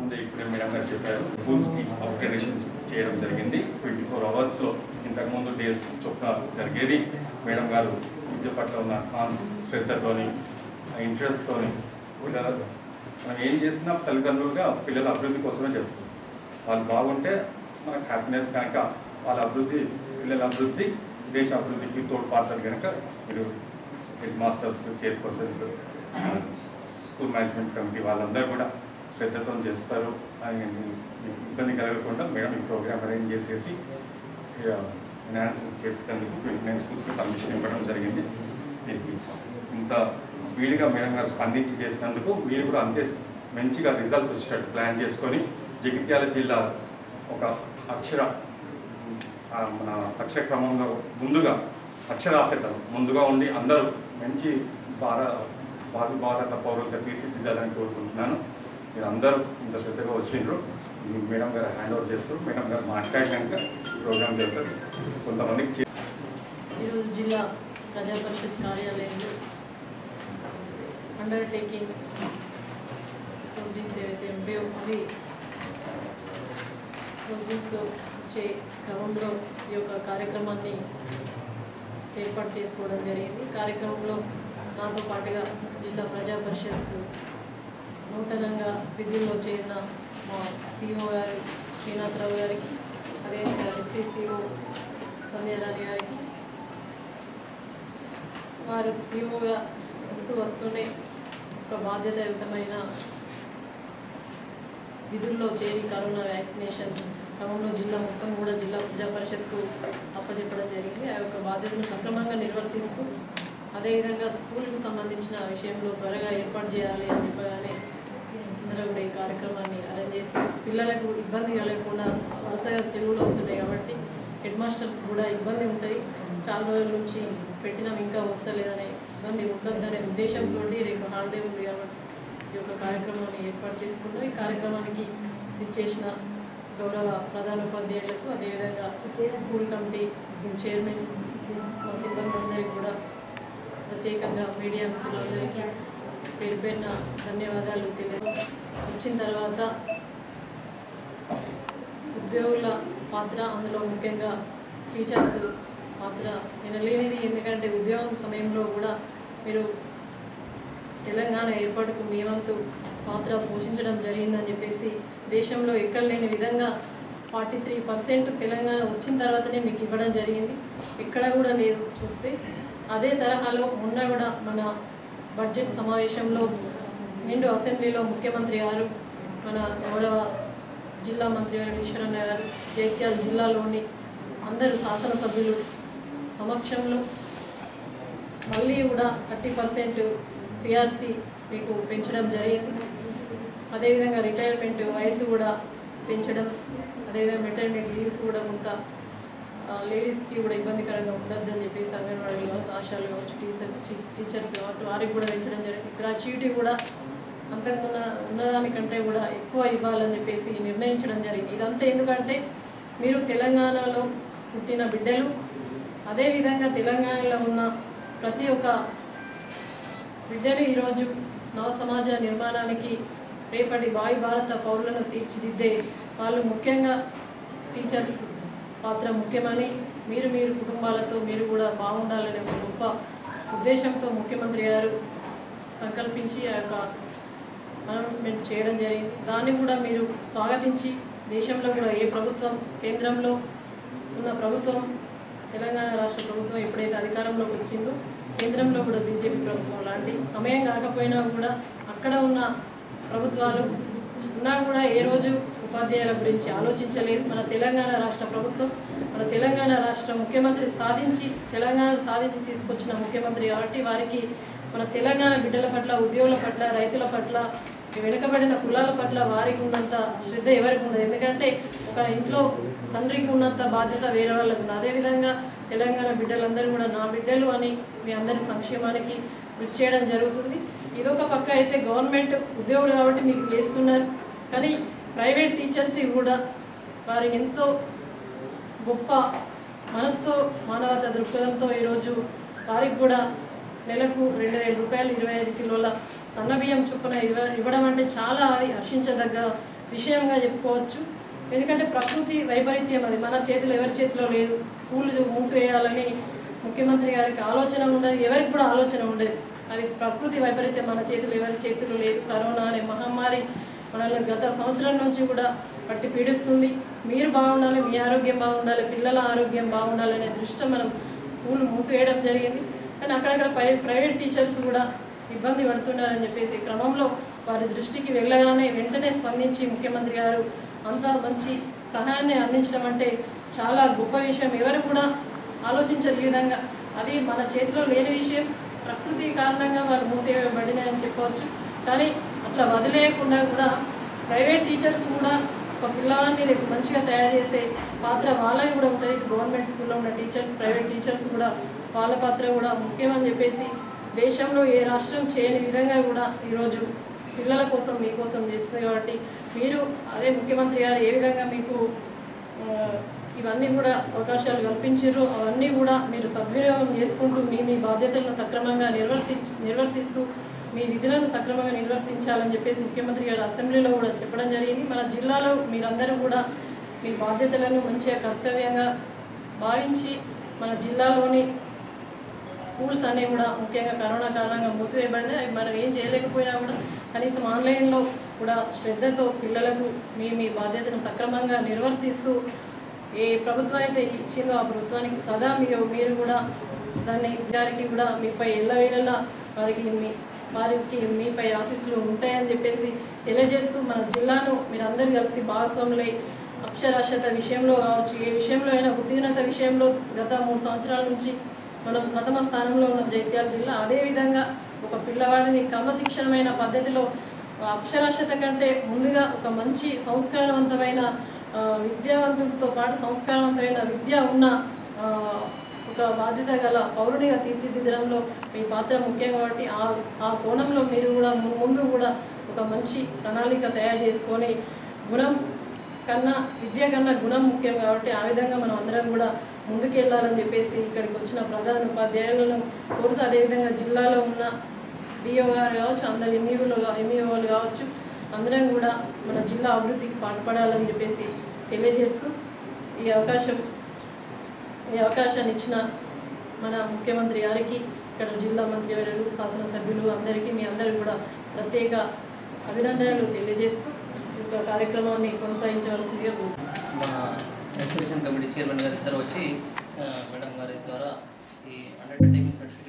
ఇంతకుముందు ఇప్పుడే మేడం గారు చెప్పారు స్కూల్స్కి అప్గ్రేడేషన్ చేయడం జరిగింది ట్వంటీ ఫోర్ అవర్స్లో ఇంతకుముందు డేస్ చొప్పున జరిగేది మేడం గారు విద్య పట్ల ఉన్న కాన్స్ శ్రద్ధతోని ఇంట్రెస్ట్తోని పిల్లల మనం ఏం చేసినా తల్లిదండ్రులుగా పిల్లల అభివృద్ధి కోసమే చేస్తాం వాళ్ళు బాగుంటే మనకు హ్యాపీనెస్ కనుక వాళ్ళ అభివృద్ధి పిల్లల అభివృద్ధి దేశ అభివృద్ధికి తోడ్పాడతారు కనుక మీరు head masters chairpersons school management committee వాళ్ళందరూ కూడా శ్రద్ధతో చేస్తారు అని మీకు ఇబ్బంది కలగకుండా మేడం ఈ ప్రోగ్రామ్ అరేంజ్ చేసేసి ఎన్హాన్స్ చేసేందుకు ట్వంటీ నైన్ స్కూల్స్కి పర్మిషన్ ఇవ్వడం జరిగింది దీనికి ఇంత స్పీడ్గా మేడం గారు స్పందించి చేసినందుకు మీరు కూడా అంతే మంచిగా రిజల్ట్స్ వచ్చేటట్టు ప్లాన్ చేసుకొని జగిత్యాల జిల్లా ఒక అక్షర ఆ, మన అక్షర క్రమంలో ముందుగా అక్షరాస్యత ముందుగా ఉండి అందరూ మంచి భార భావి భారత పౌరులుగా తీర్చిదిద్దాలని కోరుకుంటున్నాను మీరు అందరూ ఇంత శ్రద్ధగా వచ్చిండ్రు మీ మేడం గారు హ్యాండ్ ఓవర్ చేస్తారు మేడం గారు మాట్లాడినాక ప్రోగ్రామ్ జరుగుతుంది కొంతమందికి చే- ఈరోజు జిల్లా ప్రజా పరిషత్ కార్యాలయంలో అండర్టేకింగ్ పోస్టింగ్స్ ఏవైతే ఉంటాయో అవి పోస్టింగ్స్ వచ్చే క్రమంలో ఈ యొక్క కార్యక్రమాన్ని ఏర్పాటు చేసుకోవడం జరిగింది కార్యక్రమంలో నాతో పాటుగా జిల్లా ప్రజా పరిషత్ నూతనంగా విధుల్లో చేరిన మా సిఓ గారు శ్రీనాథరావు గారికి అదేవిధంగా డిప్యూటీ సిఓ సంధ్యారాణి గారికి వారు సీఓగా వస్తూ వస్తూనే ఒక బాధ్యతాయుతమైన విధుల్లో చేరి కరోనా వ్యాక్సినేషన్ క్రమంలో జిల్లా మొత్తం కూడా జిల్లా ప్రజా పరిషత్కు అప్పచెప్పడం జరిగింది ఆ యొక్క బాధ్యతను సక్రమంగా నిర్వర్తిస్తూ అదేవిధంగా స్కూల్కు సంబంధించిన విషయంలో త్వరగా ఏర్పాటు చేయాలి అని చెప్పగానే అందరూ కూడా ఈ కార్యక్రమాన్ని అరేంజ్ చేసి పిల్లలకు ఇబ్బంది కలగకుండా వరుసగా సెలవులు వస్తున్నాయి కాబట్టి హెడ్ మాస్టర్స్ కూడా ఇబ్బంది ఉంటుంది చాలా రోజుల నుంచి పెట్టినాం ఇంకా వస్తలేదనే ఇబ్బంది ఉండొద్దనే ఉద్దేశంతో రేపు హాలిడే ఉంది కాబట్టి ఈ యొక్క కార్యక్రమాన్ని ఏర్పాటు చేసుకుంటాం ఈ కార్యక్రమానికి ఇచ్చేసిన గౌరవ ప్రధాన ఉపాధ్యాయులకు అదేవిధంగా స్కూల్ కమిటీ చైర్మన్స్ మా సిబ్బంది అందరికీ కూడా ప్రత్యేకంగా మీడియా మిత్రులందరికీ పేరు పేరున ధన్యవాదాలు తెలియ వచ్చిన తర్వాత ఉద్యోగుల పాత్ర అందులో ముఖ్యంగా టీచర్స్ పాత్ర వినలేనిది ఎందుకంటే ఉద్యోగం సమయంలో కూడా మీరు తెలంగాణ ఏర్పాటుకు మీ వంతు పాత్ర పోషించడం జరిగిందని చెప్పేసి దేశంలో ఎక్కడ లేని విధంగా ఫార్టీ త్రీ పర్సెంట్ తెలంగాణ వచ్చిన తర్వాతనే మీకు ఇవ్వడం జరిగింది ఎక్కడ కూడా లేదు చూస్తే అదే తరహాలో మొన్న కూడా మన బడ్జెట్ సమావేశంలో నిండు అసెంబ్లీలో ముఖ్యమంత్రి గారు మన గౌరవ జిల్లా మంత్రి గారు ఈశ్వరన్న గారు జైత్యాల జిల్లాలోని అందరు శాసనసభ్యులు సమక్షంలో మళ్ళీ కూడా థర్టీ పర్సెంట్ పిఆర్సీ మీకు పెంచడం జరిగింది అదేవిధంగా రిటైర్మెంట్ వయసు కూడా పెంచడం అదేవిధంగా మెటర్నిటీ లీవ్స్ కూడా కొంత ఆ, లేడీస్కి కూడా ఇబ్బందికరంగా ఉండొద్దని చెప్పేసి అంగన్వాడీలు కావచ్చు ఆశాలు కావచ్చు టీచర్ టీచర్స్ కావచ్చు వారికి కూడా పెంచడం జరిగింది గ్రాచ్యుటీ కూడా అంతకుమున్న ఉన్నదానికంటే కూడా ఎక్కువ ఇవ్వాలని చెప్పేసి నిర్ణయించడం జరిగింది ఇదంతా ఎందుకంటే మీరు తెలంగాణలో పుట్టిన బిడ్డలు అదేవిధంగా తెలంగాణలో ఉన్న ప్రతి ఒక్క బిడ్డలు ఈరోజు నవ సమాజ నిర్మాణానికి రేపటి వాయు భారత పౌరులను తీర్చిదిద్దే వాళ్ళు ముఖ్యంగా టీచర్స్ పాత్ర ముఖ్యమని మీరు మీరు కుటుంబాలతో మీరు కూడా బాగుండాలనే ఒక గొప్ప ఉద్దేశంతో ముఖ్యమంత్రి గారు సంకల్పించి ఆ యొక్క అనౌన్స్మెంట్ చేయడం జరిగింది దాన్ని కూడా మీరు స్వాగతించి దేశంలో కూడా ఏ ప్రభుత్వం కేంద్రంలో ఉన్న ప్రభుత్వం తెలంగాణ రాష్ట్ర ప్రభుత్వం ఎప్పుడైతే అధికారంలోకి వచ్చిందో కేంద్రంలో కూడా బీజేపీ ప్రభుత్వం లాంటి సమయం కాకపోయినా కూడా అక్కడ ఉన్న ప్రభుత్వాలు ఉన్నా కూడా ఏ రోజు ఉపాధ్యాయుల గురించి ఆలోచించలేదు మన తెలంగాణ రాష్ట్ర ప్రభుత్వం మన తెలంగాణ రాష్ట్ర ముఖ్యమంత్రి సాధించి తెలంగాణ సాధించి తీసుకొచ్చిన ముఖ్యమంత్రి కాబట్టి వారికి మన తెలంగాణ బిడ్డల పట్ల ఉద్యోగుల పట్ల రైతుల పట్ల వెనుకబడిన కులాల పట్ల వారికి ఉన్నంత శ్రద్ధ ఎవరికి ఉండదు ఎందుకంటే ఒక ఇంట్లో తండ్రికి ఉన్నంత బాధ్యత వేరే వాళ్ళకు ఉంది అదేవిధంగా తెలంగాణ బిడ్డలందరూ కూడా నా బిడ్డలు అని మీ అందరి సంక్షేమానికి కృషి చేయడం జరుగుతుంది ఇదొక పక్క అయితే గవర్నమెంట్ ఉద్యోగులు కాబట్టి మీకు చేస్తున్నారు కానీ ప్రైవేట్ టీచర్స్ కూడా వారు ఎంతో గొప్ప మనసుతో మానవత దృక్పథంతో ఈరోజు వారికి కూడా నెలకు రెండు వేల రూపాయలు ఇరవై ఐదు కిలోల సన్నబియ్యం చొప్పున ఇవ్వ ఇవ్వడం అంటే చాలా అది హర్షించదగ్గ విషయంగా చెప్పుకోవచ్చు ఎందుకంటే ప్రకృతి వైపరీత్యం అది మన చేతిలో ఎవరి చేతిలో లేదు స్కూల్ మూసివేయాలని ముఖ్యమంత్రి గారికి ఆలోచన ఉండదు ఎవరికి కూడా ఆలోచన ఉండదు అది ప్రకృతి వైపరీత్యం మన చేతులు ఎవరి చేతులు లేదు కరోనా అనే మహమ్మారి మనల్ని గత సంవత్సరం నుంచి కూడా పట్టి పీడిస్తుంది మీరు బాగుండాలి మీ ఆరోగ్యం బాగుండాలి పిల్లల ఆరోగ్యం బాగుండాలి అనే దృష్టి మనం స్కూల్ మూసివేయడం జరిగింది కానీ అక్కడక్కడ ప్రై ప్రైవేట్ టీచర్స్ కూడా ఇబ్బంది పడుతున్నారని చెప్పేసి క్రమంలో వారి దృష్టికి వెళ్ళగానే వెంటనే స్పందించి ముఖ్యమంత్రి గారు అంత మంచి సహాయాన్ని అందించడం అంటే చాలా గొప్ప విషయం ఎవరు కూడా ఆలోచించరు ఈ విధంగా అది మన చేతిలో లేని విషయం ప్రకృతి కారణంగా వాళ్ళు మూసేయబడినాయని చెప్పవచ్చు కానీ అట్లా వదిలేయకుండా కూడా ప్రైవేట్ టీచర్స్ కూడా ఒక పిల్లవాడిని రేపు మంచిగా తయారు చేసే పాత్ర వాళ్ళది కూడా ఉంటుంది గవర్నమెంట్ స్కూల్లో ఉన్న టీచర్స్ ప్రైవేట్ టీచర్స్ కూడా వాళ్ళ పాత్ర కూడా ముఖ్యమని చెప్పేసి దేశంలో ఏ రాష్ట్రం చేయని విధంగా కూడా ఈరోజు పిల్లల కోసం మీకోసం చేస్తుంది కాబట్టి మీరు అదే ముఖ్యమంత్రి గారు ఏ విధంగా మీకు ఆ, ఇవన్నీ కూడా అవకాశాలు కల్పించారు అవన్నీ కూడా మీరు సద్వినియోగం చేసుకుంటూ మీ మీ బాధ్యతలను సక్రమంగా నిర్వర్తి నిర్వర్తిస్తూ మీ విధులను సక్రమంగా నిర్వర్తించాలని చెప్పేసి ముఖ్యమంత్రి గారు అసెంబ్లీలో కూడా చెప్పడం జరిగింది మన జిల్లాలో మీరందరూ కూడా మీ బాధ్యతలను మంచిగా కర్తవ్యంగా భావించి మన జిల్లాలోని స్కూల్స్ అన్నీ కూడా ముఖ్యంగా కరోనా కారణంగా మూసివేయబడినాయి అవి మనం ఏం చేయలేకపోయినా కూడా కనీసం ఆన్లైన్లో కూడా శ్రద్ధతో పిల్లలకు మీ మీ బాధ్యతను సక్రమంగా నిర్వర్తిస్తూ ఏ ప్రభుత్వం అయితే ఇచ్చిందో ఆ ప్రభుత్వానికి సదా మీరు మీరు కూడా దాన్ని గారికి కూడా మీపై ఎల్లవేళలా వారికి మీ వారికి మీపై ఆశీస్సులు ఉంటాయని చెప్పేసి తెలియజేస్తూ మన జిల్లాను మీరందరూ కలిసి భాగస్వాములై అక్షరాస్యత విషయంలో కావచ్చు ఏ విషయంలో అయినా ఉత్తీర్ణత విషయంలో గత మూడు సంవత్సరాల నుంచి మనం ప్రథమ స్థానంలో ఉన్న జైత్యాల జిల్లా అదేవిధంగా ఒక పిల్లవాడిని క్రమశిక్షణమైన పద్ధతిలో అక్షరాస్యత కంటే ముందుగా ఒక మంచి సంస్కారవంతమైన ఆ, విద్యావంతులతో పాటు సంస్కారవంతమైన విద్య ఉన్న ఆ, ఒక బాధ్యత గల పౌరునిగా తీర్చిదిద్దడంలో మీ పాత్ర ముఖ్యం కాబట్టి ఆ ఆ కోణంలో మీరు కూడా ము- ముందు కూడా ఒక మంచి ప్రణాళిక తయారు చేసుకొని గుణం కన్నా విద్య కన్నా గుణం ముఖ్యం కాబట్టి ఆ విధంగా మనం అందరం కూడా ముందుకెళ్ళాలని చెప్పేసి ఇక్కడికి వచ్చిన ప్రధాన ఉపాధ్యాయులను కోరుతూ అదేవిధంగా జిల్లాలో ఉన్న డిఓ గారు కావచ్చు అందరు ఎంఈఓలు ఎంఈఓలు కావచ్చు అందరం కూడా మన జిల్లా అభివృద్ధికి పాటుపడాలని చెప్పేసి తెలియజేస్తూ ఈ అవకాశం ఈ అవకాశాన్ని ఇచ్చిన మన ముఖ్యమంత్రి గారికి ఇక్కడ జిల్లా మంత్రివర్యులు శాసనసభ్యులు అందరికీ మీ అందరికీ కూడా ప్రత్యేక అభినందనలు తెలియజేస్తూ ఈ యొక్క కార్యక్రమాన్ని కొనసాగించవలసిందిగా కోరుతున్నాను. మన ఎగ్జిబిషన్ కమిటీ చైర్మన్ గారి ఇద్దరు వచ్చి ఆ, మేడం గారి ద్వారా ఈ అండర్టేకింగ్ సర్టిఫికేట్